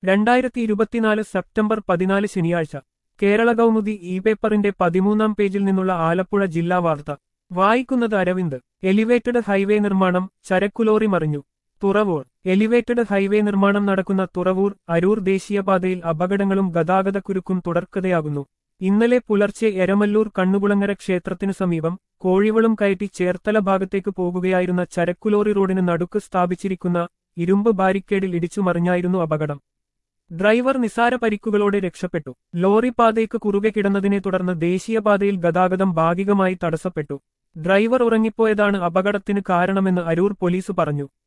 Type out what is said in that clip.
രണ്ടായിരത്തി ഇരുപത്തിനാല് സെപ്റ്റംബർ പതിനാല് ശനിയാഴ്ച കേരള കൗമുദി ഇ പേപ്പറിന്റെ പതിമൂന്നാം പേജിൽ നിന്നുള്ള ആലപ്പുഴ ജില്ലാ വാർത്ത വായിക്കുന്നത് അരവിന്ദ് എലിവേറ്റഡ് ഹൈവേ നിർമ്മാണം ചരക്കുലോറി മറിഞ്ഞു തുറവൂർ എലിവേറ്റഡ് ഹൈവേ നിർമ്മാണം നടക്കുന്ന തുറവൂർ അരൂർ ദേശീയപാതയിൽ അപകടങ്ങളും ഗതാഗതക്കുരുക്കും തുടർക്കഥയാകുന്നു ഇന്നലെ പുലർച്ചെ എരമല്ലൂർ കണ്ണുകുളങ്ങര ക്ഷേത്രത്തിനു സമീപം കോഴിവളം കയറ്റി ചേർത്തല ഭാഗത്തേക്ക് പോകുകയായിരുന്ന ചരക്കുലോറി റോഡിന് നടുക്ക് സ്ഥാപിച്ചിരിക്കുന്ന ഇരുമ്പ് ബാരിക്കേഡിൽ ഇടിച്ചു മറിഞ്ഞായിരുന്നു അപകടം ഡ്രൈവർ നിസാര പരിക്കുകളോടെ രക്ഷപ്പെട്ടു ലോറി പാതയ്ക്ക് കുറുകെ കിടന്നതിനെ തുടർന്ന് ദേശീയപാതയിൽ ഗതാഗതം ഭാഗികമായി തടസ്സപ്പെട്ടു ഡ്രൈവർ ഉറങ്ങിപ്പോയതാണ് അപകടത്തിന് കാരണമെന്ന് അരൂർ പോലീസ് പറഞ്ഞു